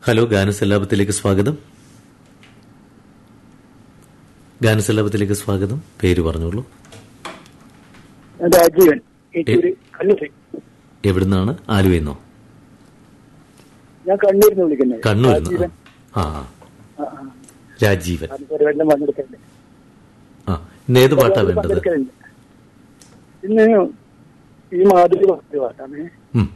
Hello ഗാനസല്ലാപത്തിലേക്ക് സ്വാഗതം ഗാനസല്ലാപത്തിലേക്ക് സ്വാഗതം പേര് പറഞ്ഞോളൂ രാജീവൻ ഏറ്റൂര് കണ്ണൂര് എവിടുന്നാണ് ആലുവയെന്നോ ഞാൻ കണ്ണൂരിന്ന് വിളിക്കുന്നത് കണ്ണൂരിൽ രാജീവൻ ആ ആ. ആ, ആ. രാജീവൻ അത് പരിപാടിയിലും പങ്കെടുക്കലുണ്ട് ആ ഇന്ന് ഏത് പാട്ടാ പരിപാടിയിൽ വേണ്ടത് പങ്കെടുക്കലുണ്ട്. ഇന്ന് ഈ മാധുരി പറഞ്ഞ പാട്ടാണ് ഉം.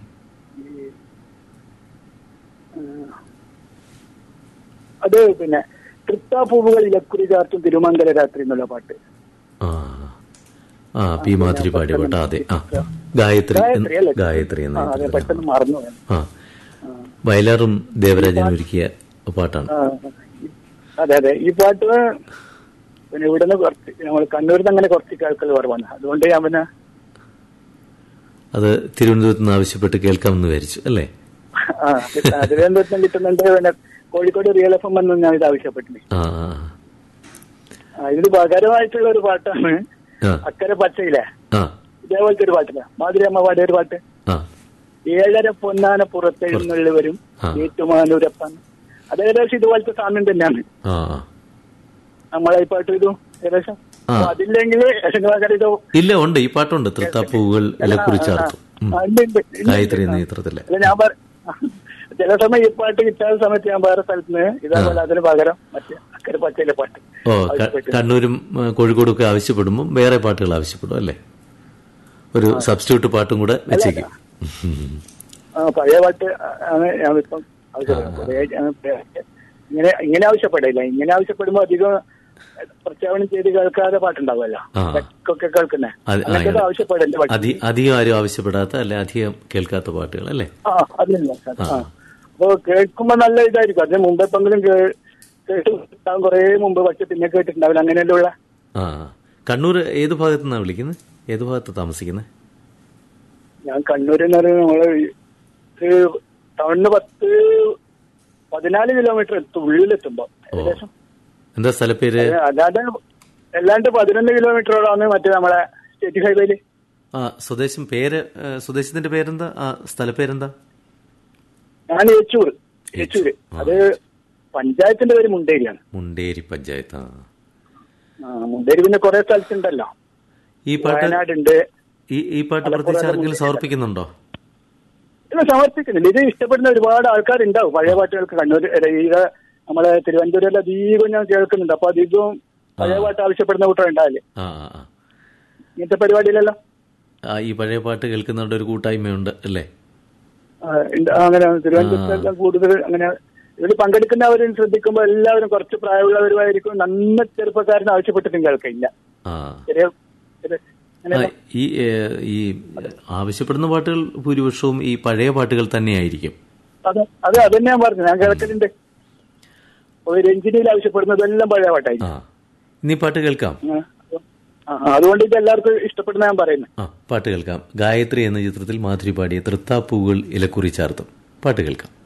അത് പിന്നെ തൃത്താപ്പൂവുകൾ ഇലക്കുറി ചാർത്തും തിരുമംഗല രാത്രി എന്നുള്ള പാട്ട് ആ ആ പി മാധുരി പാടിയ പാട്ടാ അതെ ആ ഗായത്രി ഗായത്രി അല്ലേ? ഗായത്രി എന്ന ആ, അതെ ചിത്രത്തിലെ. പെട്ടെന്ന് മറന്നു പോയി. ആ വയലാറും ദേവരാജനും ഒരുക്കിയ പാട്ടാണ് ആ, അതെ അതെ ഈ പാട്ട് പിന്നെ ഇവിടുന്ന് കുറച്ച് നമ്മൾ കണ്ണൂരിൽ നിന്ന് അങ്ങനെ കുറച്ച് കേൾക്കൽ കുറവാണ് അതുകൊണ്ട് ഞാൻ പിന്നെ അത് തിരുവനന്തപുരത്ത് നിന്ന് ആവശ്യപ്പെട്ട് കേൾക്കാമെന്ന് വിചാരിച്ചു അല്ലേ ആ തിരുവനന്തപുരത്ത് നിന്ന് കിട്ടുന്നുണ്ട് പിന്നെ കോഴിക്കോട് റിയൽ എഫ് എം എന്ന് ഞാൻ ഇത് ആവശ്യപ്പെട്ടിട്ടുണ്ട് ആ ആ, ആ, ഇതിന് പകരമായിട്ടുള്ള ഒരു പാട്ടാണ് ആ അക്കരെ പച്ചയിലെ ആ ഇതേപോലത്തെ ഒരു പാട്ടില്ല മാധുരി അമ്മ പാടിയ ഒരു പാട്ട് ആ ഏഴര പൊന്നാന പുറത്തെഴുന്നള്ളിവരും ആ. ഏറ്റുമാനൂരപ്പൻ അത് ഏകദേശം ഇതുപോലത്തെ സാമ്യം തന്നെയാണ് ആ ആ. നമ്മളെ ഈ പാട്ട് ഇതും ഏകദേശം ആ. അപ്പൊ അതില്ലെങ്കിൽ ഏതെങ്കിലും ഇതോ ഇല്ല ഉണ്ട് ഈ പാട്ടുണ്ട് തൃത്താപ്പൂവുകൾ ഇലക്കുറി ചാർത്തും ഉം. ആ, ഉണ്ട്, ഉണ്ട്, ഉണ്ട്. ഗായത്രി എന്ന ചിത്രത്തിലെ അല്ല ഞാൻ പറ ചില സമയം ഈ പാട്ട് കിട്ടാത്ത സമയത്ത് ഞാൻ വേറെ സ്ഥലത്ത് നിന്ന് ഇതേപോലെ അതിന് പകരം മറ്റേ അക്കരെ പച്ചയിലെ പാട്ട് ഓ ക- ആവശ്യപ്പെട്ടു. കണ്ണൂരും ആ, കോഴിക്കോടും ഒക്കെ ആവശ്യപ്പെടുമ്പോൾ വേറെ പാട്ടുകൾ ആവശ്യപ്പെടും അല്ലേ ഒരു സബ്സ്റ്റിറ്റ്യൂട്ട് പാട്ടും കൂടെ വെച്ചേക്കും ഉം. ആ പഴയ പാട്ട് ആണ് ഞാനിപ്പം ആവശ്യപ്പെടുന്നത് കുറേ ഞാൻ ഇങ്ങനെ ഇങ്ങനെ ആവശ്യപ്പെടില്ല ഇങ്ങനെ ആവശ്യപ്പെടുമ്പോ അധികം പ്രഖ്യാപനം ചെയ്ത് കേൾക്കാതെ പാട്ടുണ്ടാവുമല്ലോ ആ. ഇടയ്ക്കൊക്കെ കേൾക്കുന്നേ അത് ആ, അങ്ങനത്തെ ആവശ്യപ്പെടില്ല പാട്ട് അധി- അധികം ആരും ആവശ്യപ്പെടാത്ത അല്ലെ അധികം കേൾക്കാത്ത പാട്ടുകൾ അല്ലേ ആ അതില്ല സാർ. ആ. ആ അപ്പൊ കേൾക്കുമ്പോ നല്ല ഇതായിരിക്കും അതിന് മുമ്പ് എപ്പെങ്കിലും കേ- കേട്ട് ഉണ്ടാവും കുറേ മുമ്പ് പക്ഷെ പിന്നെ കേട്ടിട്ടുണ്ടാവില്ല അങ്ങനെയല്ലേ ഉള്ള ആ കണ്ണൂർ ഏത് ഭാഗത്തു നിന്നാണ് വിളിക്കുന്നത് ഏത് ഭാഗത്ത് താമസിക്കുന്നത് ഞാൻ കണ്ണൂരിൽ നിന്ന് പറയുന്നത് നമ്മള് ഒരു ടൗണിന് പത്ത് പതിനാല് കിലോമീറ്റർ എത്തും ഉള്ളിലെത്തുമ്പോ ഏകദേശം എന്താ സ്ഥലപ്പേര് അല്ലാതെ അല്ലാണ്ട് പതിനൊന്ന് കിലോമീറ്ററോളാണ് മറ്റേ നമ്മളെ സ്റ്റേറ്റ് ഹൈവേയില് ആ സ്വദേശം പേര് ആ, സ്വദേശത്തിന്റെ പേരെന്താ ആ സ്ഥലപ്പേരെന്താ ഞാൻ ഏച്ചൂർ ഏച്ചൂര് അത് പഞ്ചായത്തിന്റെ പേര് മുണ്ടേരിയാണ് മുണ്ടേരി പഞ്ചായത്ത് ആ ആ, മുണ്ടേരി പിന്നെ കുറെ സ്ഥലത്തുണ്ടല്ലോ ഈ പാട്ട് വയനാടുണ്ട് ഈ ഈ പാട്ട് പ്രത്യേകിച്ച് ആർക്കെങ്കിലും സമർപ്പിക്കുന്നുണ്ടോ ഇത് സമർപ്പിക്കുന്നില്ല ഇത് ഇഷ്ടപ്പെടുന്ന ഒരുപാട് ആൾക്കാരുണ്ടാവും പഴയ പാട്ടുകൾക്ക് കണ്ണൂർ അല്ല, ഈ നമ്മളെ തിരുവനന്തപുരം അധികം ഞാൻ കേൾക്കുന്നുണ്ട് അപ്പൊ അധികവും പഴയ പാട്ട് ആവശ്യപ്പെടുന്ന കൂട്ടരുണ്ടാവില്ലേ ആ ആ ആ. ഇങ്ങനത്തെ പരിപാടിയിലല്ലോ ആ ഈ പഴയ പാട്ട് കേൾക്കുന്നവരുടെ ഒരു കൂട്ടായ്മയുണ്ട് അല്ലേ ആ, ഉണ്ട്. ആ, അങ്ങനെ തിരുവനന്തപുരത്തെല്ലാം കൂടുതൽ അങ്ങനെ ഇതിൽ പങ്കെടുക്കുന്നവരും ശ്രദ്ധിക്കുമ്പോൾ എല്ലാവരും കുറച്ച് പ്രായമുള്ളവരുമായിരിക്കും നന്ന ചെറുപ്പക്കാരന് ആവശ്യപ്പെട്ടിട്ടും കേൾക്കില്ല ആ ചെറിയ ചെറിയ- അങ്ങനെ ആ, ഈ ഏ, ഈ ആവശ്യപ്പെടുന്ന പാട്ടുകൾ ഭൂരിപക്ഷവും ഈ പഴയ പാട്ടുകൾ തന്നെയായിരിക്കും അത് അത് അത് തന്നെ ഞാൻ പറഞ്ഞു ഞാൻ കേൾക്കലുണ്ട് ഒരു എഞ്ചിനിയിൽ ആവശ്യപ്പെടുന്നതെല്ലാം പഴയ പാട്ടായി ആ ഇനി പാട്ട് കേൾക്കാം ആ, അതുകൊണ്ട് ഇത് എല്ലാവർക്കും ഇഷ്ടപ്പെടുന്ന ഞാൻ പറയുന്നത് ആ പാട്ട് കേൾക്കാം ഗായത്രി എന്ന ചിത്രത്തിൽ മാധുരി പാടിയ തൃത്താപ്പൂകൾ ഇലക്കുറി ചാർത്തും പാട്ട് കേൾക്കാം